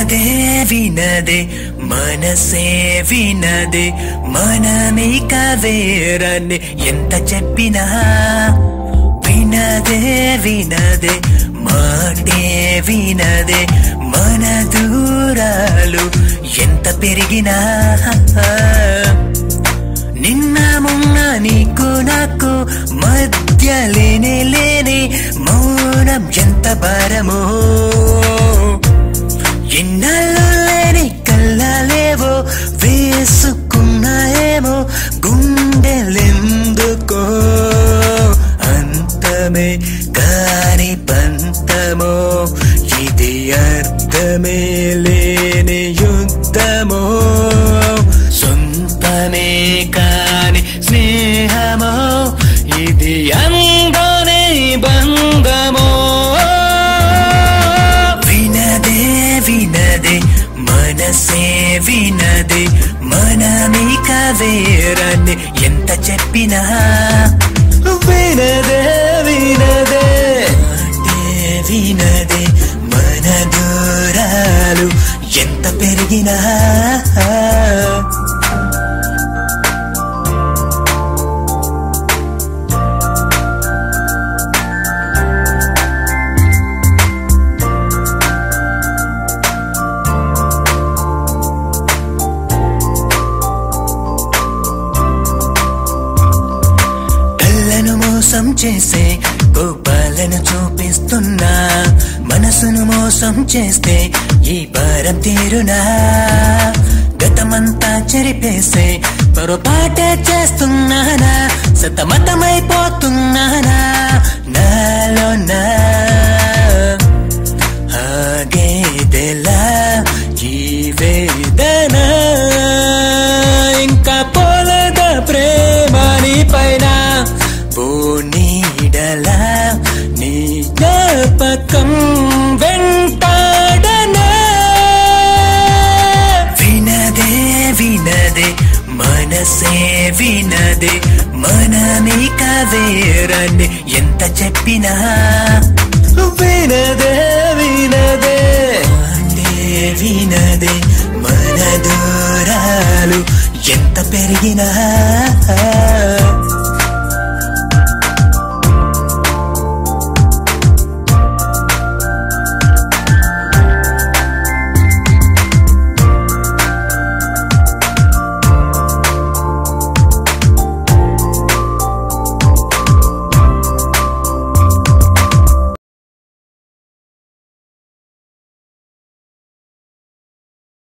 వినదే వినదే మనసే వినదే మనమిక వేరని ఎంత చెప్పినా వినదే వినదే మాటే వినదే మన దూరాలు ఎంత పెరిగినా నిన్న మొన్న నీకు నాకు మధ్య లేనే లేని మౌనం ఎంత భారమో ఎన్నాళ్ళు లేని కళ్ళలేవో వేసుకున్నాయేమో గుండెలెందుకో అంతమే కాని పంతమో ఇది అర్థమే లేని యుద్ధమో సొంతమే కాని స్నేహమో ఇది అందనే బంధమో వినదే వినదే మనసే వినదే మనమిక వేరని ఎంత చెప్పినా వినదే వినదే అంటే వినదే మన దూరాలు ఎంత పెరిగినా కళ్ళను మోసం చేసే కోపాలను చూపిస్తున్నా మనసును మోసం చేస్తే ఈ భారం తీరునా గతమంతా చెరిపేసే పొరపాటే చేస్తున్నానా సతమతమైపోతున్నానా నాలో నా ఆగేదెలా ఈ వేదన ఇంకా పోలద ప్రేమని పైన నీడలా నీ జ్ఞాపకం వెంటాడనా వినదే వినదే మనసే వినదే మనమిక వేరని ఎంత చెప్పినా వినదే వినదే అంటే వినదే మన దూరాలు ఎంత పెరిగినా